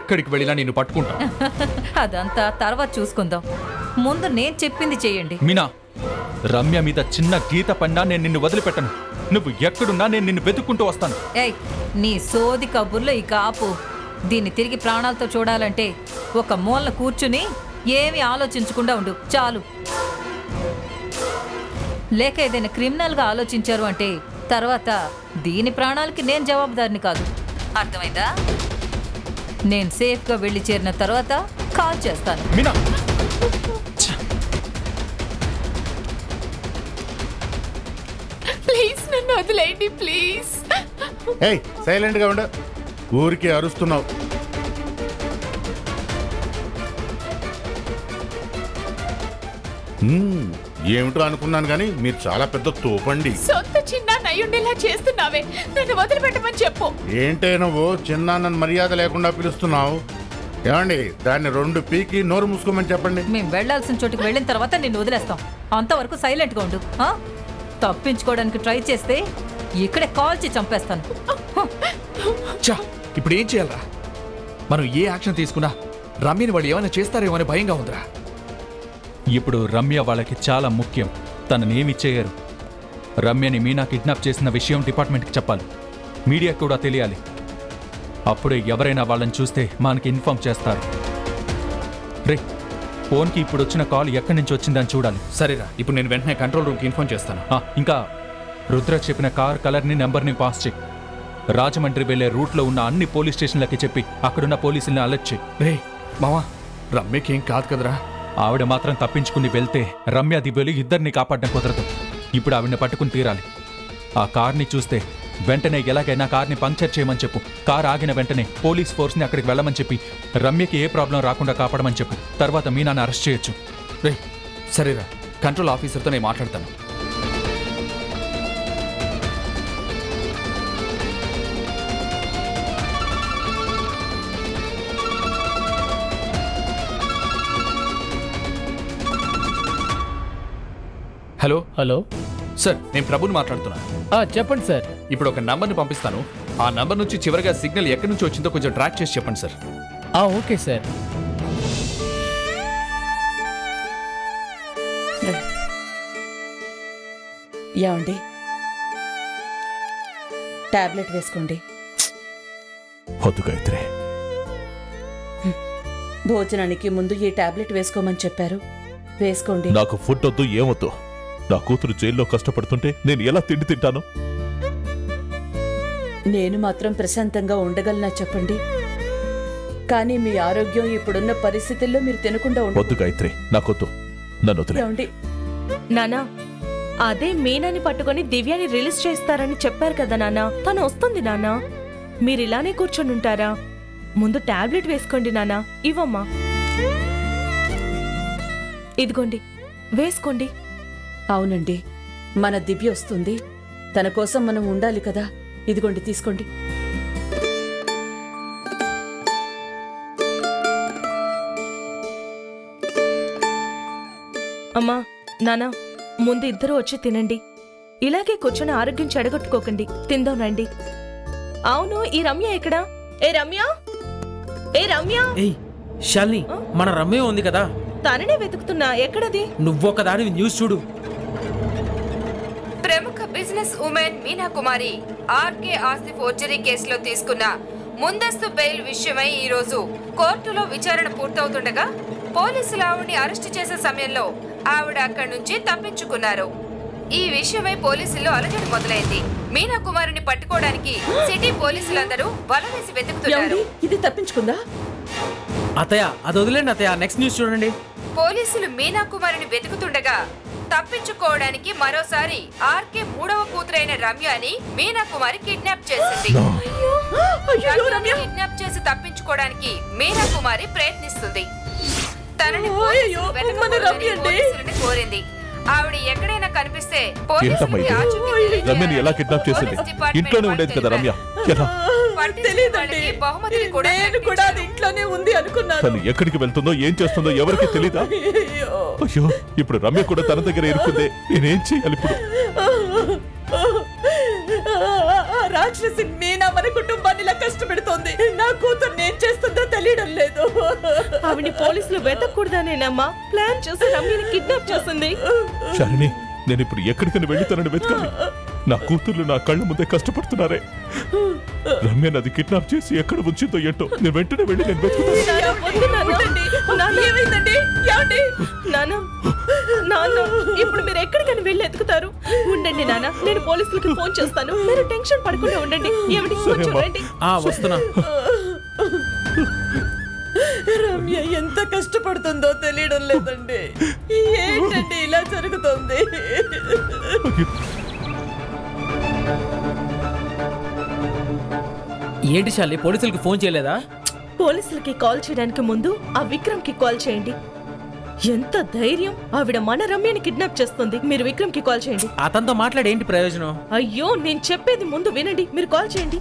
ఎక్కడికి వెళ్ళినా నిన్ను పట్టుకుంటా అదంతా తర్వాత చూసుకుందాం ముందు నేను చెప్పింది చేయండి మీనా రమ్య మీద చిన్న గీత పడినా నేను నిన్ను వదిలిపెట్టను నువ్వు ఎక్కడున్నా నేను నిన్ను వెతుక్కుంటూ వస్తాను ఏయ్ నీ సోది కబుర్లో ఇక ఆపు దీన్ని తిరిగి ప్రాణాలతో చూడాలంటే ఒక మూలన కూర్చుని ఏమి ఆలోచించకుండా ఉండు చాలు లేక ఏదైనా క్రిమినల్గా ఆలోచించారు అంటే తర్వాత దీని ప్రాణాలకి నేను జవాబుదారిని కాదు అర్థమైందా నేను సేఫ్గా వెళ్ళి చేరిన తర్వాత కాల్ చేస్తాను మీనా ప్లీజ్ నన్ను వదిలేయండి ప్లీజ్ ఏయ్ సైలెంట్గా ఉండు ఊరికి అరుస్తున్నావు హ్మ్, ఏమిటో అనుకున్నాను కానీ మీరు చాలా పెద్ద తోపండి సొంత చిన్న నయ్యుండేలా చేస్తున్నావే నన్ను వదిలిపెట్టమని చెప్పు ఏంటే నువ్వు చిన్నాన్నని మర్యాద లేకుండా పిలుస్తున్నావు ఏమండి దాన్ని రెండు పీకి నోరు మూసుకోమని చెప్పండి మేము వెళ్ళాల్సిన చోటుకి వెళ్ళిన తర్వాత నిన్ను వదిలేస్తాం అంతవరకు సైలెంట్గా ఉండు ఆ? తప్పించుకోవడానికి ట్రై చేస్తే ఇక్కడే కాల్చి చంపేస్తాను హ, చా ఇప్పుడు ఏం చేయాలరా మనం ఏ యాక్షన్ తీసుకున్నా రమ్యని వాళ్ళు ఏమైనా చేస్తారేమో అని భయంగా ఉందిరా ఇప్పుడు రమ్య వాళ్ళకి చాలా ముఖ్యం తననేమి చేయరు రమ్యని మీనా కిడ్నాప్ చేసిన విషయం డిపార్ట్మెంట్కి చెప్పాలి మీడియా కూడా తెలియాలి అప్పుడే ఎవరైనా వాళ్ళని చూస్తే మనకి ఇన్ఫార్మ్ చేస్తారు రే ఫోన్కి ఇప్పుడు వచ్చిన కాల్ ఎక్కడి నుంచి వచ్చిందని చూడాలి సరేరా ఇప్పుడు నేను వెంటనే కంట్రోల్ రూమ్కి ఇన్ఫార్మ్ చేస్తాను ఆ, ఇంకా రుద్ర చెప్పిన కార్ కలర్ని నెంబర్ని పాస్ చేయి రాజమండ్రి వెళ్లే రూట్లో ఉన్న అన్ని పోలీస్ స్టేషన్లకి చెప్పి అక్కడున్న పోలీసుల్ని అలర్ట్ చేయి రే మావా రమ్యకి ఏం కాదు కదరా ఆవిడ మాత్రం తప్పించుకుని వెళ్తే రమ్య దివ్యలు ఇద్దరిని కాపాడడం కుదరదు ఇప్పుడు ఆవిడని పట్టుకుని తీరాలి ఆ కార్ని చూస్తే వెంటనే ఎలాగైనా కార్ని పంక్చర్ చేయమని చెప్పు కార్ ఆగిన వెంటనే పోలీస్ ఫోర్స్ని అక్కడికి వెళ్ళమని చెప్పి రమ్యకి ఏ ప్రాబ్లం రాకుండా కాపాడమని చెప్పు తర్వాత మీనాన్ని అరెస్ట్ చేయొచ్చు రే సరేరా కంట్రోల్ ఆఫీసర్తో నేను మాట్లాడతాను హలో హలో సార్ నేను ప్రభుని మాట్లాడుతున్నాను ఆ, చెప్పండి సార్ ఇప్పుడు ఒక నంబర్ని పంపిస్తాను ఆ నంబర్ నుంచి చివరిగా సిగ్నల్ ఎక్కడి నుంచి వచ్చిందో కొంచెం ట్రాక్ చేసి చెప్పండి సార్ ఆ, ఓకే సార్ ఏమండి టాబ్లెట్ వేసుకోండి వద్దు గాయత్రి భోజనానికి ముందు ఈ టాబ్లెట్ వేసుకోమని చెప్పారు వేసుకోండి నాకు ఫుడ్ వద్దు ఏమొద్దు నా కూతురు జైల్లో కష్టపడుతుంటే నేను ఎలా తిండి తింటాను నేను మాత్రం ప్రశాంతంగా ఉండగలనా చెప్పండి కానీ మీ ఆరోగ్యం ఇప్పుడున్న పరిస్థితుల్లో మీరు తినకుండా వద్దు ఉండదు గాయత్రి నాకొద్దు నన్ను వదిలే ఏమండి నానా అదే మీనాని పట్టుకొని దివ్యాని రిలీజ్ చేస్తారని చెప్పారు కదా నాన్న తను వస్తుంది నాన్న మీరు ఇలానే కూర్చొని ఉంటారా ముందు టాబ్లెట్ వేసుకోండి నాన్న ఇవ్వమ్మా ఇదిగోండి వేసుకోండి అవునండి మన దివ్య వస్తుంది తన కోసం మనం ఉండాలి కదా ఇదిగోండి తీసుకోండి అమ్మా నానా ముందు ఇద్దరు వచ్చి తినండి ఇలాగే కూర్చొని ఆరోగ్యం చెడగొట్టుకోకండి తిందాం రండి అవును ఈ రమ్య ఎక్కడా ఏ రమ్య ఏ రమ్య ఏయ్ శాలిని మన రమ్య ఉంది కదా తననే వెతుకుతున్నా ఎక్కడది నువ్వొకదాని న్యూస్ చూడు ప్రముఖ business women Meena Kumari RK ఆస్తి ఫోర్జరీ కేసులో తీసుకున్న ముందస్తు బెయిల్ విషయమై ఈ రోజు కోర్టులో విచారణ పూర్తవుతుండగా పోలీసులు ఆవిడ్ని అరెస్టు చేసే సమయంలో ఆవిడ అక్కడి నుంచి తప్పించుకున్నారు ఈ విషయమై పోలీసుల్లో అలజడి మొదలైంది మీనా కుమారిని పట్టుకోవడానికి సిటీ పోలీసులందరూ వల వేసి వెతుకుతున్నారు ఏమండి ఇది తప్పించుకుందా అత్తయ్య అది వదిలేండి అత్తయ్య నెక్స్ట్ న్యూస్ చూడండి పోలీసులు మీనా కుమారిని వెతుకుతుండగా తప్పించుకోవడానికి మరోసారి ఆర్కే మూడవ కూతురైన రమ్యని మీనా కుమారి కిడ్నాప్ చేసింది రమ్యని కిడ్నాప్ చేసి తప్పించుకోవడానికి మీనా కుమారి ప్రయత్నిస్తుంది తనని పోలీసులు వెతకకూడదని పోలీసులని కోరింది ఆవిడ ఎక్కడైనా కనిపిస్తే ఏంటమ్మా పోలీసులకి ఇది ఆచూకీ తెలియజేయాలని రమ్యని ఎలా కిడ్నాప్ చేసింది పోలీస్ డిపార్ట్మెంట్ ఇంట్లోనే వాళ్ళు ఉండేది కదా రమ్య ఎలా పట్టించిన వాళ్ళకి బహుమతిని కూడా నేను కూడా అది ఇంట్లోనే ఉంది అనుకున్నాను తను ఎక్కడికి వెళ్తుందో ఏం చేస్తుందో ఎవరికి తెలీదా అయ్యో. అయ్యో ఇప్పుడు రమ్య కూడా తన దగ్గర ఇరుక్కుందే నేనేం చేయాలి ఇప్పుడు రాక్షసి మీనా మన కుటుంబాన్ని ఇలా కష్టపెడుతోంది నా కూతురు నేను చేస్తుందో తెలియడం లేదు ఆవిని పోలీసులు వెతకూడదనేనమ్మా ప్లాన్ చేసి రమ్యని కిడ్నాప్ చేసింది షాలిని నేను ఇప్పుడు ఎక్కడికైనా వెళ్ళి తనని వెతకాలి నా కూతుర్లు నా కళ్ళ ముందే కష్టపడుతున్నారే రమ్య నది కిడ్నాప్ చేసి ఎక్కడ ఉంచిందో ఏంటో నేను వెంటనే వెళ్ళి నేను వెతుకుతాను నాన్న, వద్దు నాన్న. నాన్న, ఏమైందండి ఏమండి నాన్న నాన్న ఇప్పుడు మీరు ఎక్కడికైనా వెళ్ళి ఎత్తుకుతారు ఉండండి నాన్న నేను పోలీసులకి ఫోన్ చేస్తాను మీరు టెన్షన్ పడకుండా ఉండండి ఏమిటి కొంచెం రండి ఆ వస్తున్నా రమ్య ఎంత కష్టపడుతుందో తెలియడం లేదండి ఏంటండి ఇలా జరుగుతుంది ఏంటి శాలి పోలీసులకి ఫోన్ చేయలేదా పోలీసులకి కాల్ చేయడానికి ముందు ఆ విక్రమ్ కి కాల్ చేయండి ఎంత ధైర్యం ఆవిడ మన రమ్యని కిడ్నాప్ చేస్తుంది మీరు విక్రమ్ కి కాల్ చేయండి అతనితో మాట్లాడి ఏంటి ప్రయోజనం అయ్యో నేను చెప్పేది ముందు వినండి మీరు కాల్ చేయండి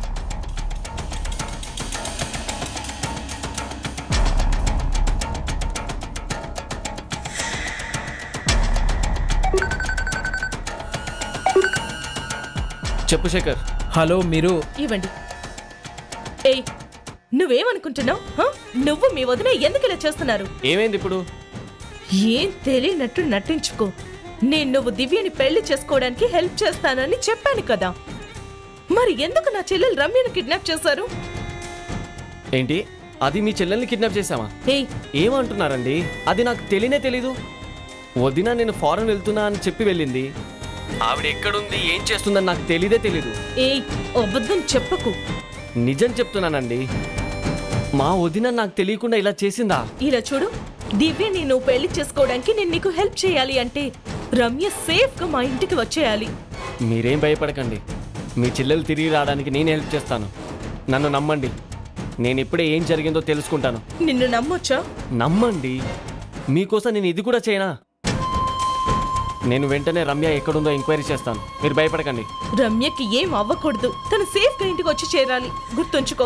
చెప్పు శేఖర్ హలో మీరు ఇవ్వండి ఏయ్ నువ్వేమనుకుంటున్నావు హ? నువ్వు మీ వదిన ఎందుకు ఇలా చేస్తున్నారు ఏమైంది ఇప్పుడు ఏం తెలియనట్టు నటించుకో నేను నువ్వు దివ్యని పెళ్లి చేసుకోవడానికి హెల్ప్ చేస్తానని చెప్పాను కదా మరి ఎందుకు నా చెల్లెలు రమ్యను కిడ్నాప్ చేశారు ఏంటి అది మీ చెల్లెల్ని కిడ్నాప్ చేశామా ఏయ్ ఏమంటున్నారండి అది నాకు తెలియనే తెలీదు వదిన నేను ఫారెన్ వెళ్తున్నా అని చెప్పి వెళ్ళింది ఆవిడ ఎక్కడుంది ఏం చేస్తుందని నాకు తెలియదే తెలీదు ఏయ్ అబద్ధం చెప్పకు నిజం చెప్తున్నానండి మా వదిన నాకు తెలియకుండా ఇలా చేసిందా ఇలా చూడు దివ్యని నువ్వు పెళ్లి చేసుకోవడానికి నేను నీకు హెల్ప్ చేయాలి అంటే రమ్య సేఫ్ గా మా ఇంటికి వచ్చేయాలి మీరేం భయపడకండి మీ చెల్లెలు తిరిగి రావడానికి నేను హెల్ప్ చేస్తాను నన్ను నమ్మండి నేను ఇప్పుడే ఏం జరిగిందో తెలుసుకుంటాను నిన్ను నమ్మొచ్చా నమ్మండి మీకోసం నేను ఇది కూడా చేయనా నేను వెంటనే రమ్య ఎక్కడుందో ఎంక్వైరీ చేస్తాను మీరు భయపడకండి రమ్యకి ఏం అవ్వకూడదు తను సేఫ్ గా ఇంటికి వచ్చి చేరాలి గుర్తుంచుకో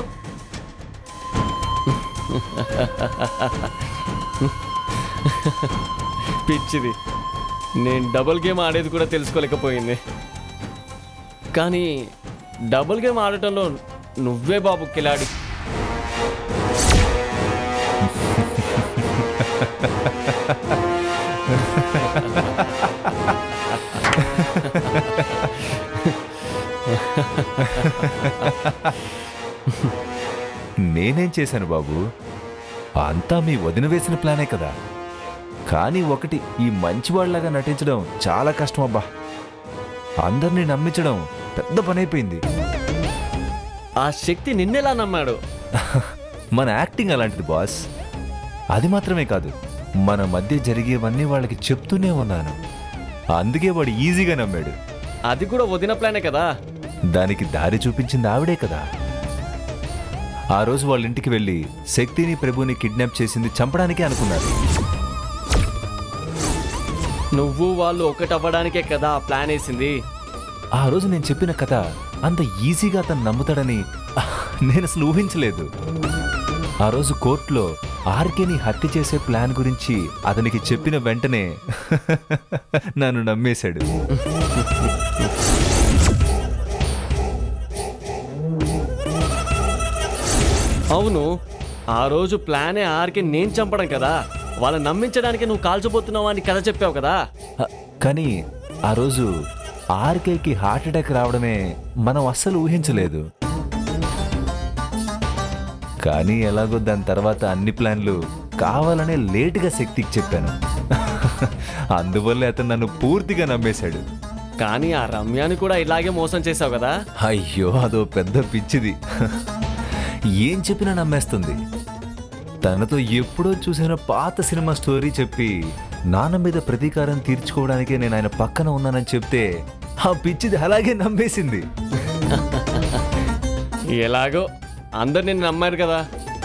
పిచ్చిది నేను డబుల్ గేమ్ ఆడేది కూడా తెలుసుకోలేకపోయింది కానీ డబుల్ గేమ్ ఆడటంలో నువ్వే బాబు కిలాడి నేనేం చేశాను బాబు అంతా మీ వదిన వేసిన ప్లానే కదా కానీ ఒకటి ఈ మంచివాళ్లాగా నటించడం చాలా కష్టం అబ్బా అందరినీ నమ్మించడం పెద్ద పనైపోయింది ఆ శక్తి నిన్నెలా నమ్మాడు మన యాక్టింగ్ అలాంటిది బాస్ అది మాత్రమే కాదు మన మధ్య జరిగేవన్నీ వాళ్ళకి చెప్తూనే ఉన్నాను అందుకే వాడు ఈజీగా నమ్మాడు అది కూడా వదిన ప్లానే కదా దానికి దారి చూపించింది ఆవిడే కదా ఆ రోజు వాళ్ళ ఇంటికి వెళ్ళి శక్తిని ప్రభుని కిడ్నాప్ చేసింది చంపడానికే అనుకున్నారు నువ్వు వాళ్ళు ఒకటవ్వడానికే కదా ఆ ప్లాన్ వేసింది ఆ రోజు నేను చెప్పిన కథ అంత ఈజీగా అతను నమ్ముతాడని నేను అసలు ఊహించలేదు ఆ రోజు కోర్టులో ఆర్కేని హత్య చేసే ప్లాన్ గురించి అతనికి చెప్పిన వెంటనే నన్ను నమ్మేశాడు అవును ఆ రోజు ప్లానే ఆర్కే నేను చంపడం కదా వాళ్ళని నమ్మించడానికి నువ్వు కాల్చబోతున్నావు అని కథ చెప్పావు కదా హ, కానీ ఆ రోజు ఆర్కేకి హార్ట్ అటాక్ రావడమే మనం అస్సలు ఊహించలేదు కానీ ఎలాగో దాని తర్వాత అన్ని ప్లాన్లు కావాలనే లేటుగా శక్తికి చెప్పాను అందువల్ల అతను నన్ను పూర్తిగా నమ్మేశాడు కానీ ఆ రమ్యాని కూడా ఇలాగే మోసం చేసావు కదా అయ్యో అదో పెద్ద పిచ్చిది ఏం చెప్పినా నమ్మేస్తుంది తనతో ఎప్పుడో చూసిన పాత సినిమా స్టోరీ చెప్పి నాన్న మీద ప్రతీకారం తీర్చుకోవడానికే నేను ఆయన పక్కన ఉన్నానని చెప్తే ఆ పిచ్చిది అలాగే నమ్మేసింది ఎలాగో అందరు నిన్ను నమ్మారు కదా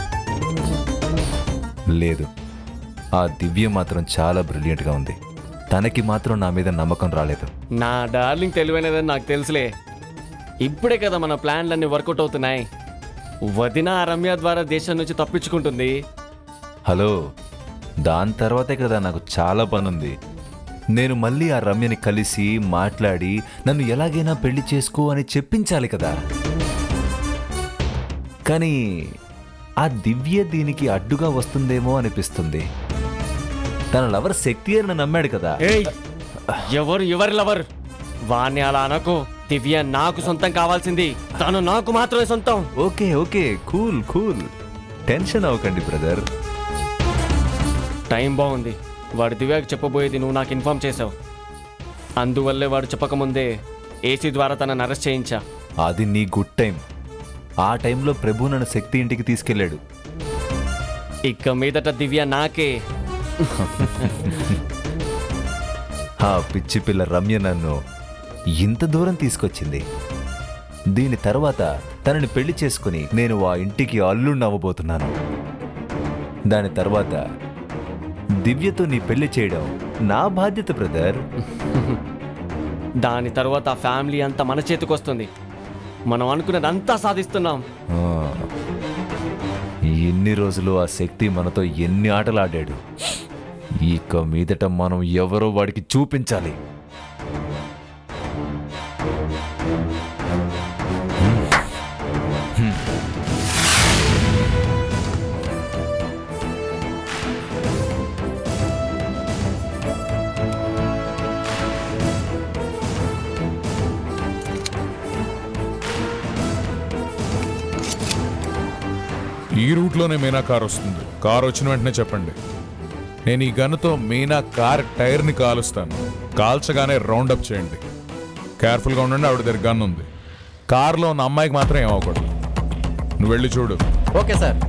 లేదు ఆ దివ్య మాత్రం చాలా బ్రిలియంట్గా ఉంది తనకి మాత్రం నా మీద నమ్మకం రాలేదు నా డార్లింగ్ తెలివైనదని నాకు తెలుసులే ఇప్పుడే కదా మన ప్లాన్లన్నీ వర్కౌట్ అవుతున్నాయి వదిన ఆ రమ్య ద్వారా దేశం నుంచి తప్పించుకుంటుంది హలో దాని తర్వాతే కదా నాకు చాలా పనుంది నేను మళ్ళీ ఆ రమ్యని కలిసి మాట్లాడి నన్ను ఎలాగైనా పెళ్లి చేసుకో అని చెప్పించాలి కదా కానీ ఆ దివ్య దీనికి అడ్డుగా వస్తుందేమో అనిపిస్తుంది తన లవర్ శక్తి అని నమ్మాడు కదా ఎవరు ఎవరి లవర్ వాణ్ణి అలా అనకు దివ్య నాకు సొంతం కావాల్సింది తను నాకు మాత్రమే సొంతం okay okay cool cool tension అవ్వకండి బ్రదర్ టైం బాగుంది వాడు దివ్యాకి చెప్పబోయేది నువ్వు నాకు ఇన్ఫార్మ్ చేసావు అందువల్లే వాడు చెప్పకముందే ఏసీ ద్వారా తనని అరెస్ట్ చేయించా అది నీ గుడ్ టైం ఆ టైంలో ప్రభు నన్ను శక్తి ఇంటికి తీసుకెళ్ళాడు ఇక మీదట దివ్య నాకే ఆ పిచ్చి పిల్ల రమ్య నన్ను ఇంత దూరం తీసుకొచ్చింది దీని తర్వాత తనని పెళ్లి చేసుకుని నేను ఆ ఇంటికి అల్లుణ్ణి అవ్వబోతున్నాను దాని తర్వాత దివ్యతో నీ పెళ్లి చేయడం నా బాధ్యత బ్రదర్ దాని తర్వాత ఆ ఫ్యామిలీ అంతా మన చేతికి వస్తుంది మనం అనుకున్నదంతా సాధిస్తున్నాం ఆ, ఎన్ని రోజులు ఆ శక్తి మనతో ఎన్ని ఆటలు ఆడాడు ఇక మీదట మనం ఎవరో వాడికి చూపించాలి ఈ రూట్లోనే మీనా కార్ వస్తుంది కార్ వచ్చిన వెంటనే చెప్పండి నేను ఈ గన్నుతో మీనా కార్ టైర్ని కాలుస్తాను కాల్చగానే రౌండ్ అప్ చేయండి కేర్ఫుల్గా ఉండండి ఆవిడ దగ్గర గన్ ఉంది కార్లో ఉన్న అమ్మాయికి మాత్రం ఏమవకూడదు నువ్వు వెళ్ళి చూడు ఓకే సార్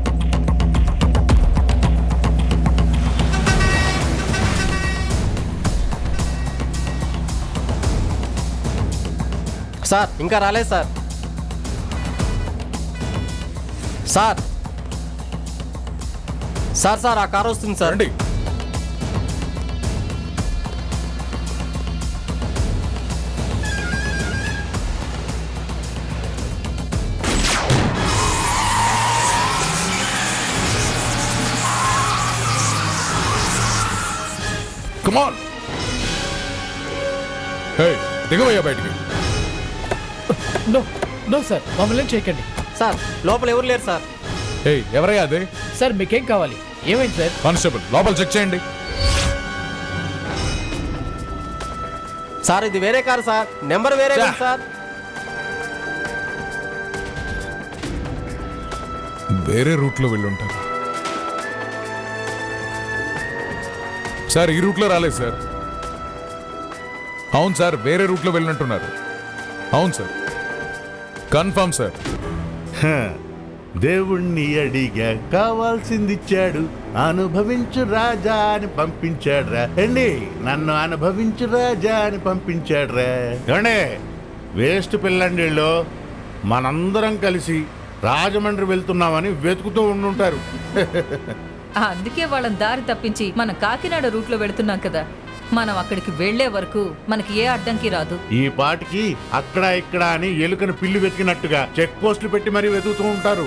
సార్ ఇంకా రాలేదు సార్ సార్ సార్ సార్ ఆ కార్ వస్తుంది సార్ కమాన్ హే దిగవయ్యా బయటికి నో నో సార్ మమ్మల్ని ఏం చేయకండి సార్ లోపల ఎవరు లేరు సార్ హే ఎవరయ్యా అదే సార్ మీకేం కావాలి ఏమైంది సార్ కానిస్టేబుల్ లోపల చెక్ చేయండి సార్ ఇది వేరే కారు సార్ నెంబర్ వేరే చా. ఉంది సార్ వేరే రూట్లో వెళ్ళుంటారు సార్ ఈ రూట్లో రాలేదు సార్ అవును సార్ వేరే రూట్లో వెళ్ళినట్టున్నారు అవును సార్ కన్ఫర్మ్ సార్ హ, దేవుణ్ణి అడిగా కావాల్సింది ఇచ్చాడు అనుభవించు రాజా అని పంపించాడురా అండి నన్ను అనుభవించు రాజా అని పంపించాడురా ఏమండి వేస్ట్ పిల్లండిలో మనందరం కలిసి రాజమండ్రి వెళ్తున్నామని వెతుకుతూ ఉండుంటారు అందుకే వాళ్ళని దారి తప్పించి మనం కాకినాడ రూట్లో వెళుతున్నాం కదా మనం అక్కడికి వెళ్లే వరకు మనకి ఏ అడ్డంకి రాదు ఈ పాటికి అక్కడ ఇక్కడ అని ఎలుకను పిల్లి వెతికినట్టుగా చెక్ పోస్టులు పెట్టి మరీ వెతుకుతూ ఉంటారు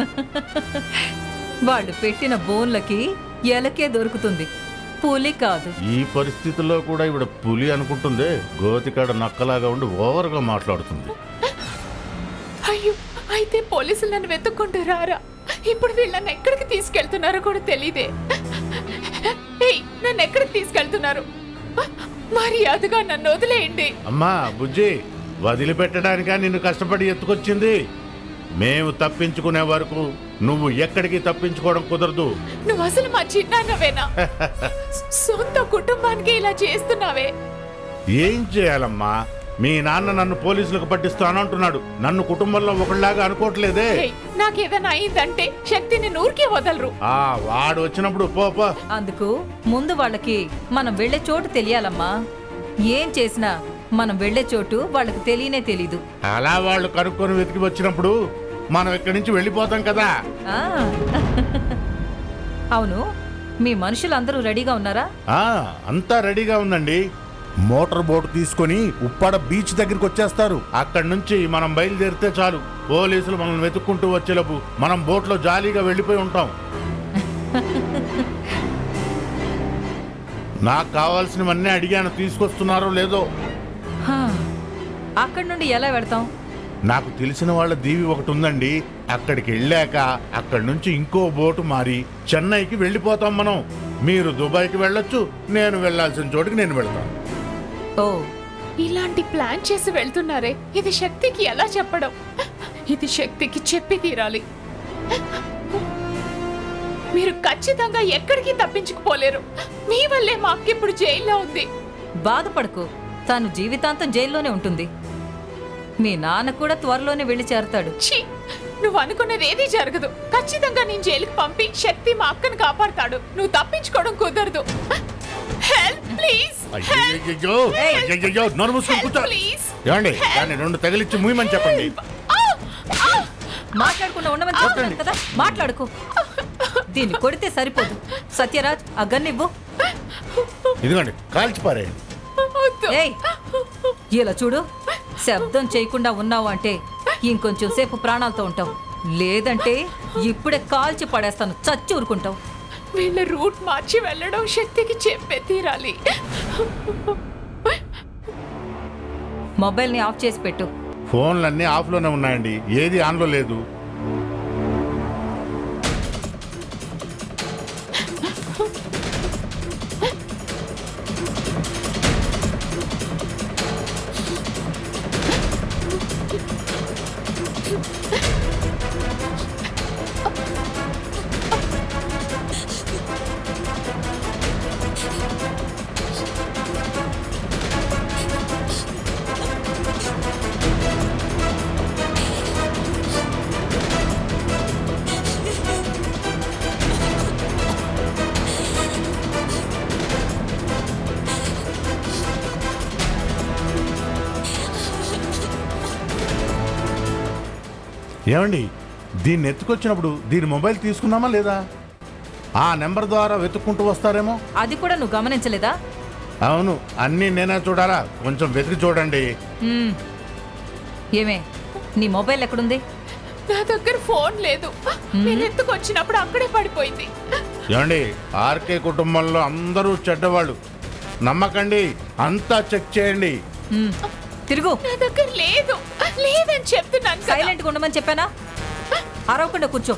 వాళ్ళు పెట్టిన బోన్లకి ఎలకే దొరుకుతుంది పులి కాదు ఈ పరిస్థితుల్లో కూడా ఇవిడ పులి అనుకుంటుంది గోతికాడ నక్కలాగా ఉండి ఓవర్గా మాట్లాడుతుంది అయ్యో అయితే పోలీసులు నన్ను వెతుక్కుంటూ రారా ఇప్పుడు వీళ్ళని ఎక్కడికి తీసుకెళ్తున్నారో కూడా తెలీదే ఏయ్ నన్ను ఎక్కడికి తీసుకెళ్తున్నారు మర్యాదగా నన్ను వదిలేయండి అమ్మా బుజ్జి వదిలిపెట్టడానికా నిన్ను కష్టపడి ఎత్తుకొచ్చింది మేము తప్పించుకునే వరకు నువ్వు ఎక్కడికి తప్పించుకోవడం కుదరదు నువ్వు అసలు మా చిన్నాన్నవేనా సొంత కుటుంబానికి ఇలా చేస్తున్నావే ఏం చేయాలమ్మా మీ నాన్న నన్ను పోలీసులకు పట్టిస్తానంటున్నాడు నన్ను కుటుంబంలో ఒకళ్ళలాగా అనుకోవట్లేదే ఏయ్, నాకేదైనా అయిందంటే శక్తిని నూరికే వదలరు ఆ వాడు వచ్చినప్పుడు పో పో అందుకు ముందు వాళ్ళకి మనం వెళ్ళే చోటు తెలియాలమ్మా ఏం చేసినా మనం వెళ్ళే చోటు వాళ్ళకి తెలియనే తెలీదు అలా వాళ్ళు కనుక్కొని వెతికి వచ్చినప్పుడు మనం ఇక్కడి నుంచి వెళ్ళిపోతాం కదా ఆ. అవును మీ మనుషులందరూ రెడీగా ఉన్నారా ఆ అంతా రెడీగా ఉందండి మోటార్ బోట్ తీసుకొని ఉప్పాడ బీచ్ దగ్గరికి వచ్చేస్తారు అక్కడి నుంచి మనం బయలుదేరితే చాలు పోలీసులు మనల్ని వెతుక్కుంటూ వచ్చేలోపు మనం బోట్లో జాలీగా వెళ్ళిపోయి ఉంటాం నాకు కావాల్సినవన్నీ అడిగాను తీసుకొస్తున్నారో లేదో హా, అక్కడి నుండి ఎలా వెళ్తాం నాకు తెలిసిన వాళ్ళ దీవి ఒకటి ఉందండి అక్కడికి వెళ్ళాక అక్కడి నుంచి ఇంకో బోటు మారి చెన్నైకి వెళ్ళిపోతాం మనం మీరు దుబాయ్కి వెళ్ళొచ్చు నేను వెళ్ళాల్సిన చోటుకి నేను వెళ్తాను ఓ ఇలాంటి ప్లాన్ చేసి వెళ్తున్నారే ఇది శక్తికి ఎలా చెప్పడం ఇది శక్తికి చెప్పి తీరాలి మీరు ఖచ్చితంగా ఎక్కడికి తప్పించుకుపోలేరు మీ వల్లే మా అక్క ఇప్పుడు జైల్లో ఉంది బాధపడకు తాను జీవితాంతం జైల్లోనే ఉంటుంది మీ నాన్న కూడా త్వరలోనే వెళ్ళి చేరతాడు ఛీ నువ్వు అనుకున్నది ఏదీ జరగదు ఖచ్చితంగా నేను జైలుకి పంపి శక్తి మా అక్కను కాపాడతాడు నువ్వు తప్పించుకోవడం కుదరదు హెల్ప్ ప్లీజ్ అయ్యయ్యయ్యో, అయ్యయ్యయ్యో, నోరు మూసుకొని కూర్చో. ప్లీజ్ ఏమండి దాన్ని రెండు తగిలిచ్చి ముయ్యమని చెప్పండి మాట్లాడకుండా ఉండమని చెప్తున్నాను కదా మాట్లాడుకో దీన్ని కొడితే సరిపోదు సత్యరాజ్ ఆ గన్నివ్వు ఇదిగోండి కాల్చిపారేయండి ఏయ్ ఇలా చూడు శబ్దం చేయకుండా ఉన్నావు అంటే ఇంకొంచెం సేపు ప్రాణాలతో ఉంటావు లేదంటే ఇప్పుడే కాల్చి పడేస్తాను చచ్చి ఊరుకుంటావు వీళ్ళ రూట్ మార్చి వెళ్ళడం శక్తికి చెప్పే తీరాలి మొబైల్ని ఆఫ్ చేసి పెట్టు ఫోన్లన్నీ ఆఫ్లోనే ఉన్నాయండి ఏది ఆన్లో లేదు ఏమండి దీన్ని ఎత్తుకొచ్చినప్పుడు దీని మొబైల్ తీసుకున్నామా లేదా ఆ నెంబర్ ద్వారా వెతుక్కుంటూ వస్తారేమో అది కూడా నువ్వు గమనించలేదా అవును అన్నీ నేనే చూడాలా కొంచెం వెతికి చూడండి మ్మ్. ఏమే నీ మొబైల్ ఎక్కడుంది నా దగ్గర ఫోన్ లేదు మీరు ఎత్తుకొచ్చినప్పుడు అక్కడే పడిపోయింది ఏమండి ఆర్కే కుటుంబంలో అందరూ చెడ్డవాళ్ళు నమ్మకండి అంతా చెక్ చేయండి మ్మ్. తిరుగు నా దగ్గర లేదు లేదని చెప్తున్నాను కదా. సైలెంట్గా ఉండమని చెప్పానా అరవకుండా కూర్చో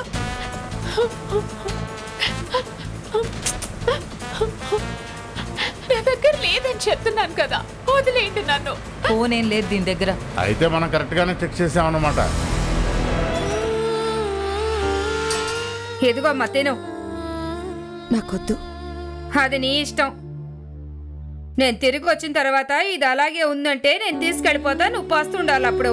నా దగ్గర లేదని చెప్తున్నాను కదా వదిలేయండి నన్ను ఫోన్ ఏం లేదు దీని దగ్గర అయితే మనం కరెక్ట్గానే చెక్ చేసామన్నమాట ఎదుగో అమ్మా తిను నాకొద్దు అది నీ ఇష్టం నేను తిరిగి వచ్చిన తర్వాత ఇది అలాగే ఉందంటే నేను తీసుకెళ్ళిపోతా నువ్వు పస్తుండాలి అప్పుడు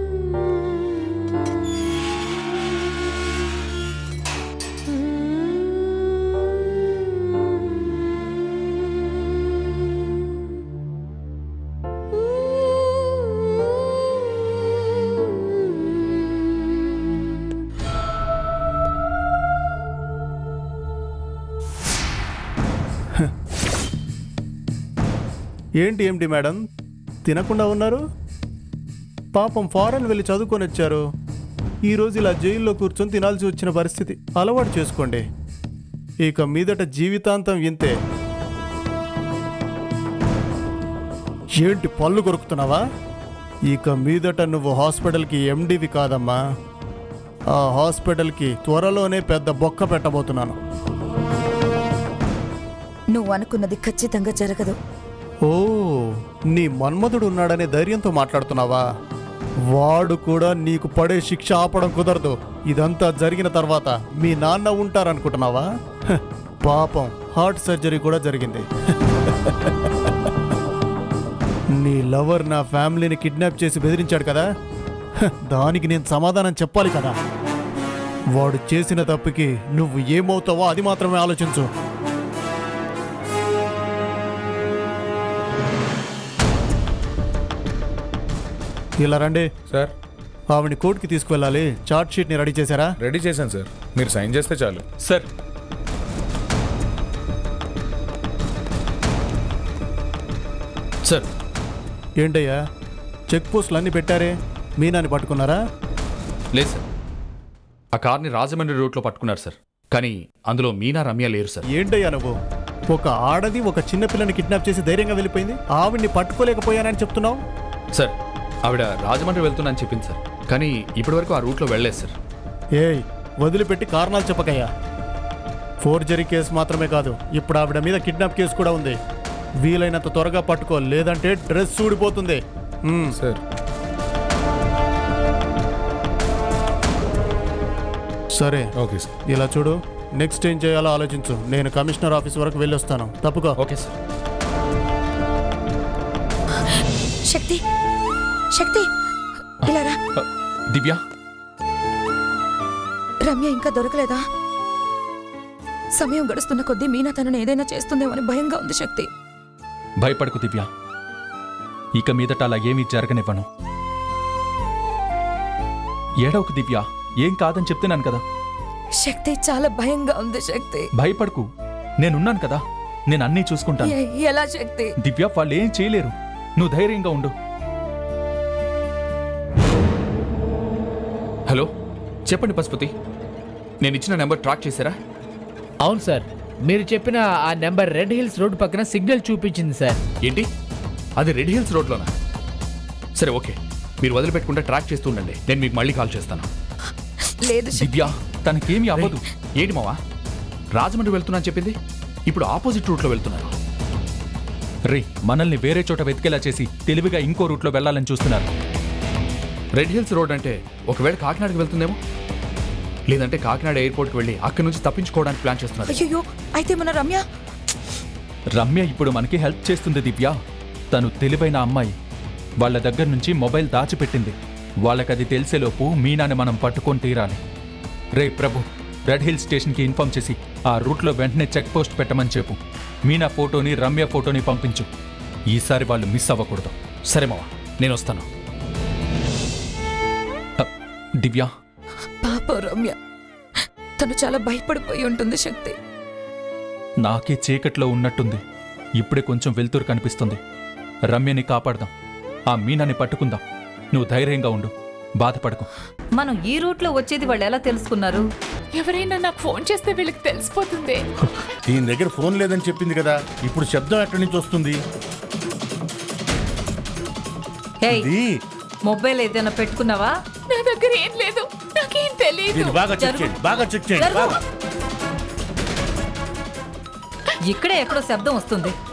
ఏంటి ఏంటి మేడం తినకుండా ఉన్నారు పాపం ఫారెన్ వెళ్ళి చదువుకొని వచ్చారు ఈరోజు ఇలా జైల్లో కూర్చొని తినాల్సి వచ్చిన పరిస్థితి అలవాటు చేసుకోండి ఇక మీదట జీవితాంతం ఇంతే ఏంటి పళ్ళు కొరుకుతున్నావా ఇక మీదట నువ్వు హాస్పిటల్కి ఎండివి కాదమ్మా ఆ హాస్పిటల్కి త్వరలోనే పెద్ద బొక్క పెట్టబోతున్నాను నువ్వు అనుకున్నది ఖచ్చితంగా జరగదు ఓ నీ మన్మధుడు ఉన్నాడనే ధైర్యంతో మాట్లాడుతున్నావా వాడు కూడా నీకు పడే శిక్ష ఆపడం కుదరదు ఇదంతా జరిగిన తర్వాత మీ నాన్న ఉంటారనుకుంటున్నావా హ, పాపం హార్ట్ సర్జరీ కూడా జరిగింది నీ లవర్ నా ఫ్యామిలీని కిడ్నాప్ చేసి బెదిరించాడు కదా హ, దానికి నేను సమాధానం చెప్పాలి కదా వాడు చేసిన తప్పుకి నువ్వు ఏమవుతావో అది మాత్రమే ఆలోచించు ఇలా రండి సార్ ఆవిడ కోర్టుకి తీసుకువెళ్ళాలి చార్ట్ షీట్ని రెడీ చేశారా రెడీ చేశాను సార్ మీరు సైన్ చేస్తే చాలు సార్ సార్ ఏంటయ్యా చెక్ పోస్టులు అన్నీ పెట్టారే మీనాని పట్టుకున్నారా లేదు సార్ ఆ కార్ని రాజమండ్రి రూట్లో పట్టుకున్నారు సార్ కానీ అందులో మీనా రమ్య లేరు సార్ ఏంటయ్యా నువ్వు ఒక ఆడది ఒక చిన్న పిల్లని కిడ్నాప్ చేసి ధైర్యంగా వెళ్ళిపోయింది ఆవిడ్ని పట్టుకోలేకపోయానని చెప్తున్నావు సార్ ఆవిడ రాజమండ్రి వెళ్తున్నా అని చెప్పింది సార్ కానీ ఇప్పటివరకు ఆ రూట్లో వెళ్ళలేదు సార్ ఏయ్ వదిలిపెట్టి కారణాలు చెప్పకయ్యా ఫోర్జరీ కేసు మాత్రమే కాదు ఇప్పుడు ఆవిడ మీద కిడ్నాప్ కేసు కూడా ఉంది వీలైనంత త్వరగా పట్టుకో లేదంటే డ్రెస్ ఊడిపోతుంది సార్ సరే ఓకే సార్ ఇలా చూడు నెక్స్ట్ ఏం చేయాలో ఆలోచించు నేను కమిషనర్ ఆఫీస్ వరకు వెళ్ళొస్తాను తప్పుకో ఓకే సార్ శక్తి శక్తి ఇలా రా దివ్య రమ్య ఇంకా దొరకలేదా సమయం గడుస్తున్న కొద్దీ మీనా తనను ఏదైనా చేస్తుందేమో అని భయంగా ఉంది శక్తి భయపడకు దివ్య ఇక మీదట అలా ఏమీ జరగనివ్వను ఏడవకు దివ్య ఏం కాదని చెప్తున్నాను కదా శక్తి చాలా భయంగా ఉంది శక్తి భయపడకు నేనున్నాను కదా నేను అన్నీ చూసుకుంటాను ఎ- ఎలా శక్తి దివ్య వాళ్ళు ఏం చేయలేరు నువ్వు ధైర్యంగా ఉండు హలో చెప్పండి పశుపతి నేను ఇచ్చిన నెంబర్ ట్రాక్ చేశారా అవును సార్ మీరు చెప్పిన ఆ నెంబర్ రెడ్ హిల్స్ రోడ్ పక్కన సిగ్నల్ చూపించింది సార్ ఏంటి అది రెడ్ హిల్స్ రోడ్లోనా సరే ఓకే మీరు వదిలిపెట్టకుండా ట్రాక్ చేస్తూ ఉండండి నేను మీకు మళ్ళీ కాల్ చేస్తాను లేదు దివ్య తనకేమీ అవ్వదు ఏంటి మావా రాజమండ్రి వెళ్తున్నా అని చెప్పింది ఇప్పుడు ఆపోజిట్ రూట్లో వెళ్తున్నారు రే మనల్ని వేరే చోట వెతికేలా చేసి తెలివిగా ఇంకో రూట్లో వెళ్ళాలని చూస్తున్నారు రెడ్ హిల్స్ రోడ్ అంటే ఒకవేళ కాకినాడకి వెళ్తుందేమో లేదంటే కాకినాడ ఎయిర్పోర్ట్కి వెళ్ళి అక్కడి నుంచి తప్పించుకోవడానికి ప్లాన్ చేస్తున్నారు అయ్యో అయితే మన రమ్య రమ్య ఇప్పుడు మనకి హెల్ప్ చేస్తుంది దివ్య తను తెలివైన అమ్మాయి వాళ్ళ దగ్గర నుంచి మొబైల్ దాచిపెట్టింది వాళ్ళకది తెలిసేలోపు మీనాని మనం పట్టుకొని తీరాలి రే ప్రభు రెడ్ హిల్ స్టేషన్కి ఇన్ఫార్మ్ చేసి ఆ రూట్లో వెంటనే చెక్ పోస్ట్ పెట్టమని చెప్పు మీనా ఫోటోని రమ్య ఫోటోని పంపించు ఈసారి వాళ్ళు మిస్ అవ్వకూడదు సరే మావా నేను వస్తాను దివ్య పాప రమ్య తను చాలా భయపడిపోయి ఉంటుంది శక్తి నాకే చీకట్లో ఉన్నట్టుంది ఇప్పుడే కొంచెం వెలుతురు కనిపిస్తుంది రమ్యని కాపాడదాం ఆ మీనాని పట్టుకుందాం నువ్వు ధైర్యంగా ఉండు బాధపడకు మనం ఈ రూట్లో వచ్చేది వాళ్ళు ఎలా తెలుసుకున్నారు ఎవరైనా నాకు ఫోన్ చేస్తే వీళ్ళకి తెలిసిపోతుంది దీని దగ్గర ఫోన్ లేదని చెప్పింది కదా ఇప్పుడు శబ్దం ఎక్కడి నుంచి వస్తుంది హేయ్ ఇది మొబైల్ ఏదైనా పెట్టుకున్నావా నా దగ్గర ఏం లేదు నాకేం తెలియదు దీన్ని బాగా చెక్ చేయండి బాగా చెక్ చేయండి జరుగు. బాగా ఇక్కడే ఎక్కడో శబ్దం వస్తుంది